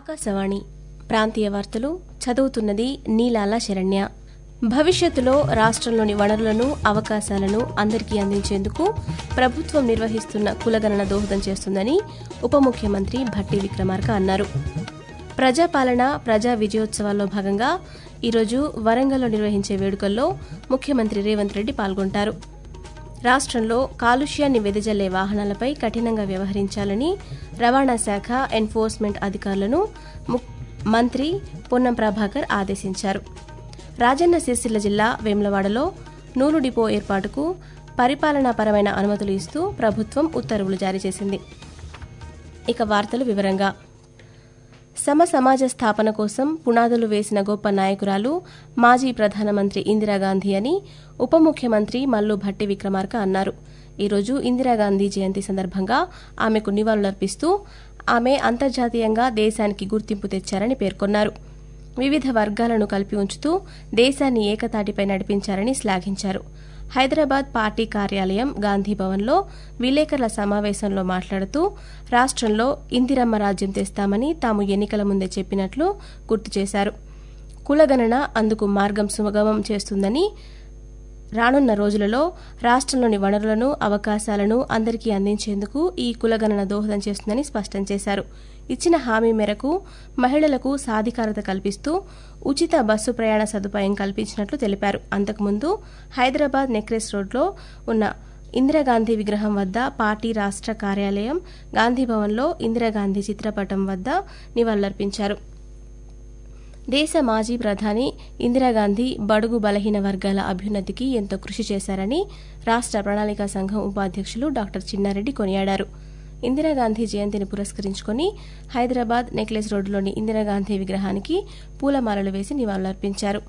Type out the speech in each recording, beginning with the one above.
ఆకాశవాణి ప్రాంతీయ వార్తలు చదువుతున్నది నీలాల శరణ్య భవిష్యత్తులో రాష్ట్రంలోని వనరులను అవకాశాలను అందరికీ అందించేందుకు ప్రభుత్వం నిర్వహిస్తున్న కులగణన దోహదం చేస్తుందని ఉప ముఖ్యమంత్రి భట్టి విక్రమార్క అన్నారు ప్రజాపాలన ప్రజా విజయోత్సవాల్లో భాగంగా ఈరోజు వరంగల్లో నిర్వహించే వేడుకల్లో ముఖ్యమంత్రి రేవంత్ రెడ్డి పాల్గొంటారు రాష్ట్రంలో కాలుష్యాన్ని వెదజల్లే వాహనాలపై కఠినంగా వ్యవహరించాలని రవాణా శాఖ ఎన్ఫోర్స్మెంట్ అధికారులను ము- మంత్రి పొన్నం ప్రభాకర్ ఆదేశించారు రాజన్న సిరిసిల్ల జిల్లా వేములవాడలో నూలు డిపో ఏర్పాటుకు పరిపాలనాపరమైన అనుమతులు ఇస్తూ ప్రభుత్వం ఉత్తర్వులు జారీ చేసింది ఇక వార్తలు వివరంగా సమ సమాజ స్థాపన కోసం పునాదులు వేసిన గొప్ప నాయకురాలు మాజీ ప్రధానమంత్రి ఇందిరాగాంధీ అని ఉప ముఖ్యమంత్రి మల్లు భట్టి విక్రమార్క అన్నారు ఈరోజు ఇందిరాగాంధీ జయంతి సందర్భంగా ఆమెకు నివాళులర్పిస్తూ ఆమె అంతర్జాతీయంగా దేశానికి గుర్తింపు తెచ్చారని పేర్కొన్నారు వివిధ వర్గాలను కలిపి ఉంచుతూ దేశాన్ని ఏకతాటిపై నడిపించారని శ్లాఘించారు హైదరాబాద్ పార్టీ కార్యాలయం గాంధీ భవన్లో విలేకరుల సమావేశంలో మాట్లాడుతూ రాష్ట్రంలో ఇందిరమ్మ రాజ్యం తెస్తామని తాము ఎన్నికల ముందే చెప్పినట్లు గుర్తు చేశారు కులగణన అందుకు మార్గం సుగమం చేస్తుందని రానున్న రోజులలో రాష్ట్రంలోని వనరులను అవకాశాలను అందరికీ అందించేందుకు ఈ కులగణన దోహదం చేస్తుందని స్పష్టం చేశారు ఇచ్చిన హామీ మేరకు మహిళలకు సాధికారత కల్పిస్తూ ఉచిత బస్సు ప్రయాణ సదుపాయం కల్పించినట్లు తెలిపారు అంతకుముందు హైదరాబాద్ నెక్లెస్ రోడ్లో ఉన్న ఇందిరాగాంధీ విగ్రహం వద్ద పార్టీ రాష్ట్ర కార్యాలయం గాంధీభవన్లో ఇందిరాగాంధీ చిత్రపటం వద్ద నివాళులర్పించారు దేశ మాజీ ప్రధాని ఇందిరాగాంధీ బడుగు బలహీన వర్గాల అభ్యున్నతికి ఎంతో కృషి చేశారని రాష్ట్ర ప్రణాళికా సంఘం ఉపాధ్యక్షులు డాక్టర్ చిన్నారెడ్డి కొనియాడారు ఇందిరాగాంధీ జయంతిని పురస్కరించుకుని హైదరాబాద్ నెక్లెస్ రోడ్డులోని ఇందిరాగాంధీ విగ్రహానికి పూలమాలలు వేసి నివాళులర్పించారు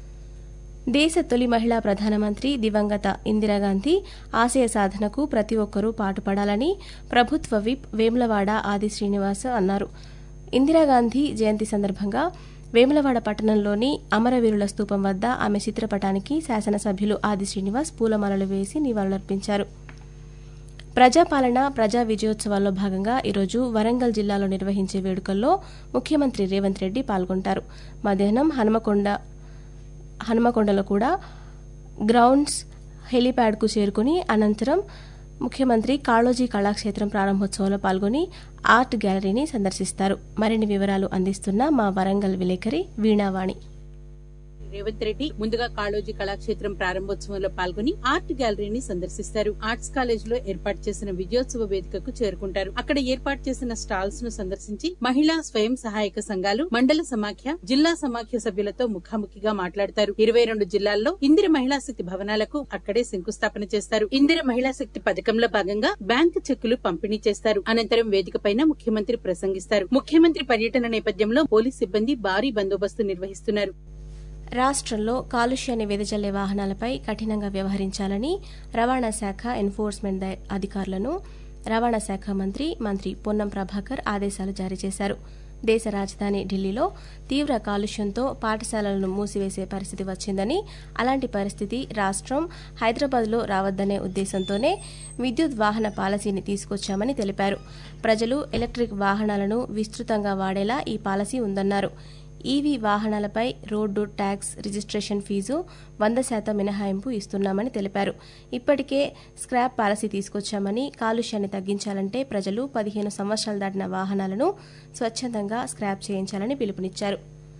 దేశ తొలి మహిళా ప్రధానమంత్రి దివంగత ఇందిరాగాంధీ ఆశయ సాధనకు ప్రతి ఒక్కరూ పాటుపడాలని ప్రభుత్వ విప్ వేములవాడ ఆది శ్రీనివాస్ అన్నారు ఇందిరాగాంధీ జయంతి సందర్భంగా వేములవాడ పట్టణంలోని అమరవీరుల స్తూపం వద్ద ఆమె చిత్రపటానికి శాసనసభ్యులు ఆది శ్రీనివాస్ పూలమాలలు వేసి నివాళులర్పించారు ప్రజాపాలన ప్రజా విజయోత్సవాల్లో భాగంగా ఈరోజు వరంగల్ జిల్లాలో నిర్వహించే వేడుకల్లో ముఖ్యమంత్రి రేవంత్ రెడ్డి పాల్గొంటారు మధ్యాహ్నం హనుమకొండ హనుమకొండలో కూడా గ్రౌండ్స్ హెలీప్యాడ్కు చేరుకుని అనంతరం ముఖ్యమంత్రి కాళోజీ కళాక్షేత్రం ప్రారంభోత్సవంలో పాల్గొని ఆర్ట్ గ్యాలరీని సందర్శిస్తారు మరిన్ని వివరాలు అందిస్తున్న మా వరంగల్ విలేకరి వీణావాణి రేవంత్ రెడ్డి ముందుగా కాళోజీ కళాక్షేత్రం ప్రారంభోత్సవంలో పాల్గొని ఆర్ట్ గ్యాలరీని సందర్శిస్తారు ఆర్ట్స్ కాలేజ్ లో ఏర్పాటు చేసిన విజయోత్సవ వేదికకు చేరుకుంటారు అక్కడ ఏర్పాటు చేసిన స్టాల్స్ ను సందర్శించి మహిళా స్వయం సహాయక సంఘాలు మండల సమాఖ్య జిల్లా సమాఖ్య సభ్యులతో ముఖాముఖిగా మాట్లాడతారు ఇరవై రెండు జిల్లాల్లో ఇందిర మహిళా శక్తి భవనాలకు అక్కడే శంకుస్థాపన చేస్తారు ఇందిర మహిళా శక్తి పథకంలో భాగంగా బ్యాంకు చెక్కులు పంపిణీ చేస్తారు అనంతరం వేదిక పైన ముఖ్యమంత్రి ప్రసంగిస్తారు ముఖ్యమంత్రి పర్యటన నేపథ్యంలో పోలీస్ సిబ్బంది భారీ బందోబస్తు నిర్వహిస్తున్నారు రాష్ట్రంలో కాలుష్యాన్ని వెదజల్లే వాహనాలపై కఠినంగా వ్యవహరించాలని రవాణా శాఖ ఎన్ఫోర్స్మెంట్ ద- అధికారులను రవాణా శాఖ మంత్రి మంత్రి పొన్నం ప్రభాకర్ ఆదేశాలు జారీ చేశారు దేశ రాజధాని ఢిల్లీలో తీవ్ర కాలుష్యంతో పాఠశాలలను మూసివేసే పరిస్థితి వచ్చిందని అలాంటి పరిస్థితి రాష్ట్రం హైదరాబాద్లో రావద్దనే ఉద్దేశంతోనే విద్యుత్ వాహన పాలసీని తీసుకొచ్చామని తెలిపారు ప్రజలు ఎలక్ట్రిక్ వాహనాలను విస్తృతంగా వాడేలా ఈ పాలసీ ఉందన్నారు ఈవీ వాహనాలపై రోడ్డు ట్యాక్స్ రిజిస్ట్రేషన్ ఫీజు వంద శాతం మినహాయింపు ఇస్తున్నామని తెలిపారు ఇప్పటికే స్క్రాప్ పాలసీ తీసుకొచ్చామని కాలుష్యాన్ని తగ్గించాలంటే ప్రజలు పదిహేను సంవత్సరాలు దాటిన వాహనాలను స్వచ్ఛందంగా స్క్రాప్ చేయించాలని పిలుపునిచ్చారు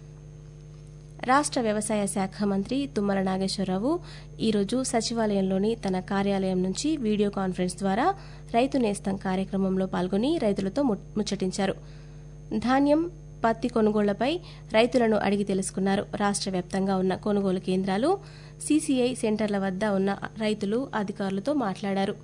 రాష్ట్ర వ్యవసాయ శాఖ మంత్రి తుమ్మల నాగేశ్వరరావు ఈరోజు సచివాలయంలోని తన కార్యాలయం నుంచి వీడియో కాన్ఫరెన్స్ ద్వారా రైతు నేస్తం కార్యక్రమంలో పాల్గొని రైతులతో ము- ముచ్చటించారు ధాన్యం పత్తి కొనుగోళ్లపై రైతులను అడిగి తెలుసుకున్నారు రాష్ట్ర వ్యాప్తంగా ఉన్న కొనుగోలు కేంద్రాలు సీసీఐ సెంటర్ల వద్ద ఉన్న రైతులు అధికారులతో మాట్లాడారు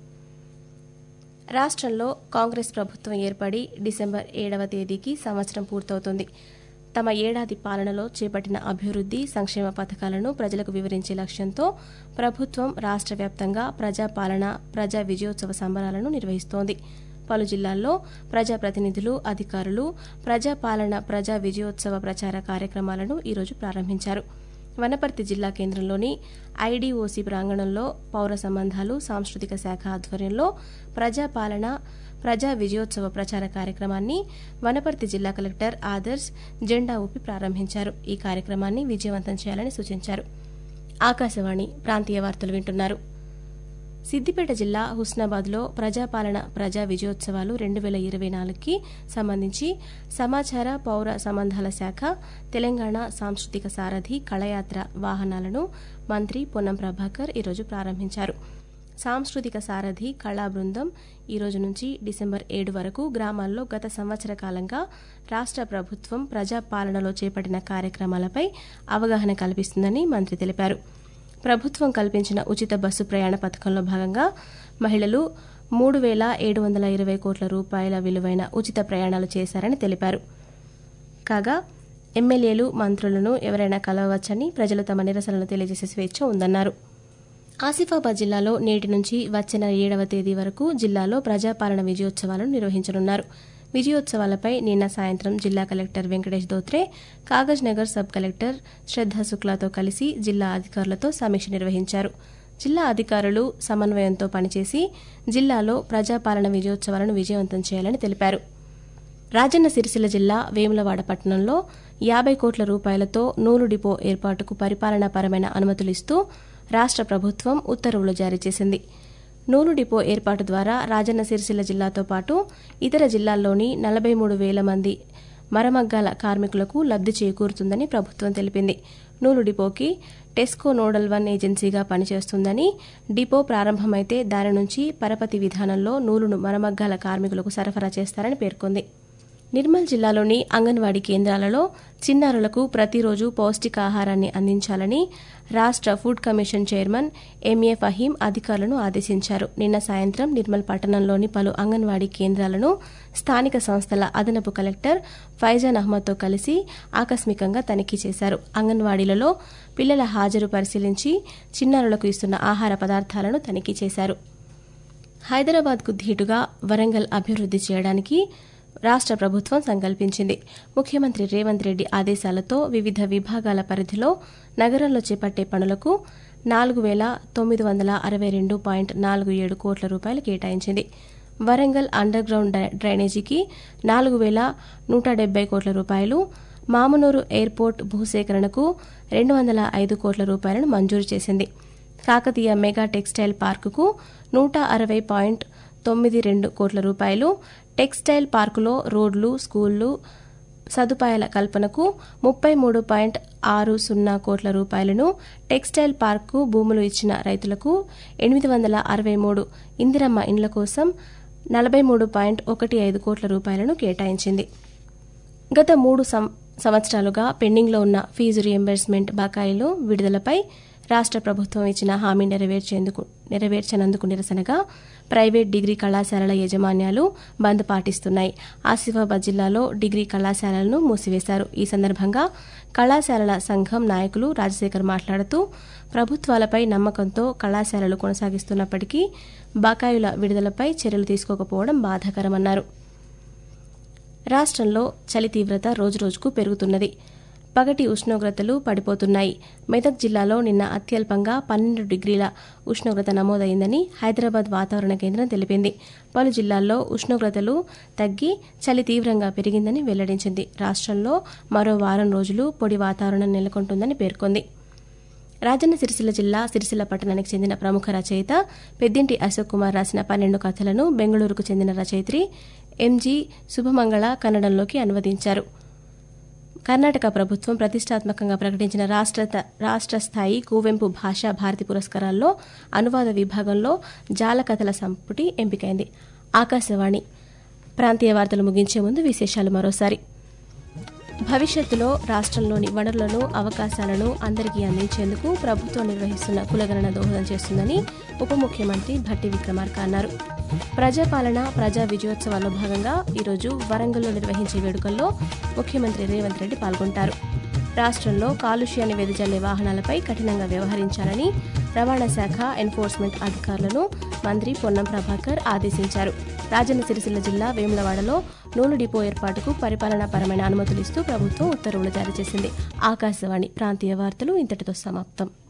రాష్ట్రంలో కాంగ్రెస్ ప్రభుత్వం ఏర్పడి డిసెంబర్ ఏడవ తేదీకి సంవత్సరం పూర్తవుతుంది తమ ఏడాది పాలనలో చేపట్టిన అభివృద్ధి సంక్షేమ పథకాలను ప్రజలకు వివరించే లక్ష్యంతో ప్రభుత్వం రాష్ట్ర వ్యాప్తంగా ప్రజాపాలన ప్రజా విజయోత్సవ సంబరాలను నిర్వహిస్తోంది పలు జిల్లాల్లో ప్రజాప్రతినిధులు అధికారులు ప్రజాపాలన ప్రజా విజయోత్సవ ప్రచార కార్యక్రమాలను ఈరోజు ప్రారంభించారు వనపర్తి జిల్లా కేంద్రంలోని ఐడీఓసీ ప్రాంగణంలో పౌర సంబంధాలు సాంస్కృతిక శాఖ ఆధ్వర్యంలో ప్రజాపాలన ప్రజా విజయోత్సవ ప్రచార కార్యక్రమాన్ని వనపర్తి జిల్లా కలెక్టర్ ఆదర్శ్ జెండా ఊపి ప్రారంభించారు ఈ కార్యక్రమాన్ని విజయవంతం చేయాలని సూచించారు ఆకాశవాణి ప్రాంతీయ వార్తలు వింటున్నారు సిద్దిపేట జిల్లా హుస్నాబాద్లో ప్రజాపాలన ప్రజా విజయోత్సవాలు రెండు వేల ఇరవై నాలుగుకి సంబంధించి సమాచార పౌర సంబంధాల శాఖ తెలంగాణ సాంస్కృతిక సారథి కళయాత్ర వాహనాలను మంత్రి పొన్నం ప్రభాకర్ ఈరోజు ప్రారంభించారు సాంస్కృతిక సారథి కళా బృందం ఈ రోజు నుంచి డిసెంబర్ ఏడు వరకు గ్రామాల్లో గత సంవత్సర కాలంగా రాష్ట్ర ప్రభుత్వం ప్రజాపాలనలో చేపట్టిన కార్యక్రమాలపై అవగాహన కల్పిస్తుందని మంత్రి తెలిపారు ప్రభుత్వం కల్పించిన ఉచిత బస్సు ప్రయాణ పథకంలో భాగంగా మహిళలు మూడు వేల ఏడు వందల ఇరవై కోట్ల రూపాయల విలువైన ఉచిత ప్రయాణాలు చేశారని తెలిపారు కాగా ఎమ్మెల్యేలు మంత్రులను ఎవరైనా కలవవచ్చని ప్రజలు తమ నిరసనలు తెలియజేసే స్వేచ్ఛ ఉందన్నారు ఆసిఫాబాద్ జిల్లాలో నేటి నుంచి వచ్చే నెల ఏడవ తేదీ వరకు జిల్లాలో ప్రజాపాలన విజయోత్సవాలను నిర్వహించనున్నారు విజయోత్సవాలపై నిన్న సాయంత్రం జిల్లా collector Venkatesh Dhotre Kagaz Nagar sub collector Shraddha శుక్లాతో కలిసి జిల్లా అధికారులతో సమీక్ష నిర్వహించారు జిల్లా అధికారులు సమన్వయంతో పనిచేసి జిల్లాలో ప్రజాపాలన విజయోత్సవాలను విజయవంతం చేయాలని తెలిపారు రాజన్న సిరిసిల్ల జిల్లా వేములవాడ పట్టణంలో యాభై కోట్ల రూపాయలతో నూలు డిపో ఏర్పాటుకు పరిపాలనాపరమైన అనుమతులు ఇస్తూ రాష్ట్ర ప్రభుత్వం ఉత్తర్వులు జారీ చేసింది నూలు డిపో ఏర్పాటు ద్వారా రాజన్న సిరిసిల్ల జిల్లాతో పాటు ఇతర జిల్లాల్లోని నలభై మూడు వేల మంది మరమగ్గాల కార్మికులకు లబ్ది చేకూరుతుందని ప్రభుత్వం తెలిపింది నూలు డిపోకి టెస్కో నోడల్ వన్ ఏజెన్సీగా పనిచేస్తుందని డిపో ప్రారంభమైతే దాని నుంచి పరపతి విధానంలో నూలును మరమగ్గాల కార్మికులకు సరఫరా చేస్తారని పేర్కొంది నిర్మల్ జిల్లాలోని అంగన్వాడీ కేంద్రాలలో చిన్నారులకు ప్రతిరోజు పౌష్టికాహారాన్ని అందించాలని రాష్ట్ర food commission chairman M A Faheem అధికారులను ఆదేశించారు నిన్న సాయంత్రం నిర్మల్ పట్టణంలోని పలు అంగన్వాడీ కేంద్రాలను స్థానిక సంస్థల అదనపు కలెక్టర్ ఫైజాన్ అహ్మద్తో కలిసి ఆకస్మికంగా తనిఖీ చేశారు అంగన్వాడీలలో పిల్లల హాజరు పరిశీలించి చిన్నారులకు ఇస్తున్న ఆహార పదార్థాలను తనిఖీ చేశారు హైదరాబాద్కు ధీటుగా వరంగల్ అభివృద్ది చేయడానికి రాష్ట్ర ప్రభుత్వం సంకల్పించింది ముఖ్యమంత్రి రేవంత్ రెడ్డి ఆదేశాలతో వివిధ విభాగాల పరిధిలో నగరంలో చేపట్టే పనులకు నాలుగు వేల తొమ్మిది వందల అరవై రెండు పాయింట్ నాలుగు ఏడు కోట్ల రూపాయలు కేటాయించింది వరంగల్ అండర్ గ్రౌండ్ డ్రైనేజీకి నాలుగు వేల నూట డెబ్బై కోట్ల రూపాయలు మామునూరు ఎయిర్పోర్ట్ భూసేకరణకు రెండు వందల ఐదు కోట్ల రూపాయలను మంజూరు చేసింది కాకతీయ మెగా టెక్స్టైల్ పార్కుకు నూట అరవై పాయింట్ తొమ్మిది రెండు కోట్ల రూపాయలు టెక్స్టైల్ పార్కులో రోడ్లు స్కూళ్లు సదుపాయాల కల్పనకు ముప్పై మూడు పాయింట్ ఆరు సున్నా కోట్ల రూపాయలను టెక్స్టైల్ పార్కు భూములు ఇచ్చిన రైతులకు ఎనిమిది వందల అరవై మూడు ఇందిరమ్మ ఇండ్ల కోసం నలభై మూడు పాయింట్ ఒకటి ఐదు కోట్ల రూపాయలను కేటాయించింది గత మూడు సంవత్సరాలుగా పెండింగ్లో ఉన్న ఫీజు రియంబర్స్మెంట్ బకాయిలు విడుదలపై రాష్ట్ర ప్రభుత్వం ఇచ్చిన హామీ నెరవేర్చేందుకు నెరవేర్చనందుకు నిరసనగా ప్రైవేట్ డిగ్రీ కళాశాలల యాజమాన్యాలు బంద్ పాటిస్తున్నాయి ఆసిఫాబాద్ జిల్లాలో డిగ్రీ కళాశాలలను మూసివేశారు ఈ సందర్భంగా కళాశాలల సంఘం నాయకులు రాజశేఖర్ మాట్లాడుతూ ప్రభుత్వాలపై నమ్మకంతో కళాశాలలు కొనసాగిస్తున్నప్పటికీ బకాయిల విడుదలపై చర్యలు తీసుకోకపోవడం బాధాకరమన్నారు రాష్ట్రంలో చలి తీవ్రత రోజురోజుకు పెరుగుతున్నది పగటి ఉష్ణోగ్రతలు పడిపోతున్నాయి మెదక్ జిల్లాలో నిన్న అత్యల్పంగా పన్నెండు డిగ్రీల ఉష్ణోగ్రత నమోదైందని హైదరాబాద్ వాతావరణ కేంద్రం తెలిపింది పలు జిల్లాల్లో ఉష్ణోగ్రతలు తగ్గి చలి తీవ్రంగా పెరిగిందని వెల్లడించింది రాష్ట్రంలో మరో వారం రోజులు పొడి వాతావరణం నెలకొంటుందని పేర్కొంది రాజన్న సిరిసిల్ల జిల్లా సిరిసిల్ల పట్టణానికి చెందిన ప్రముఖ రచయిత పెద్దింటి అశోక్ కుమార్ రాసిన పన్నెండు కథలను బెంగళూరుకు చెందిన రచయిత్రి ఎంజీ శుభమంగళ కన్నడంలోకి అనువదించారు కర్ణాటక ప్రభుత్వం ప్రతిష్టాత్మకంగా ప్రకటించిన రాష్ట్ర రాష్ట్ర స్థాయి కువెంపు భాషా భారతి పురస్కారాల్లో అనువాద విభాగంలో జాలకథల సంపుటి ఎంపికైంది ఆకాశవాణి ప్రాంతీయ వార్తలు ముగించే ముందు విశేషాలు మరోసారి భవిష్యత్తులో రాష్ట్రంలోని వనరులను అవకాశాలను అందరికీ అందించేందుకు ప్రభుత్వం నిర్వహిస్తున్న కులగణన దోహదం చేస్తుందని ఉప ముఖ్యమంత్రి భట్టి విక్రమార్క అన్నారు ప్రజాపాలన ప్రజా విజయోత్సవాల్లో భాగంగా ఈరోజు వరంగల్లో నిర్వహించే వేడుకల్లో ముఖ్యమంత్రి రేవంత్ రెడ్డి పాల్గొంటారు రాష్ట్రంలో కాలుష్యాన్ని వెదజల్లే వాహనాలపై కఠినంగా వ్యవహరించాలని రవాణా శాఖ ఎన్ఫోర్స్మెంట్ అధికారులను మంత్రి పొన్నం ప్రభాకర్ ఆదేశించారు రాజన్న సిరిసిల్ల జిల్లా వేములవాడలో నూనె డిపో ఏర్పాటుకు పరిపాలనాపరమైన అనుమతులు ఇస్తూ ప్రభుత్వం ఉత్తర్వులు జారీ చేసింది ఆకాశవాణి ప్రాంతీయ వార్తలు ఇంతటితో సమాప్తం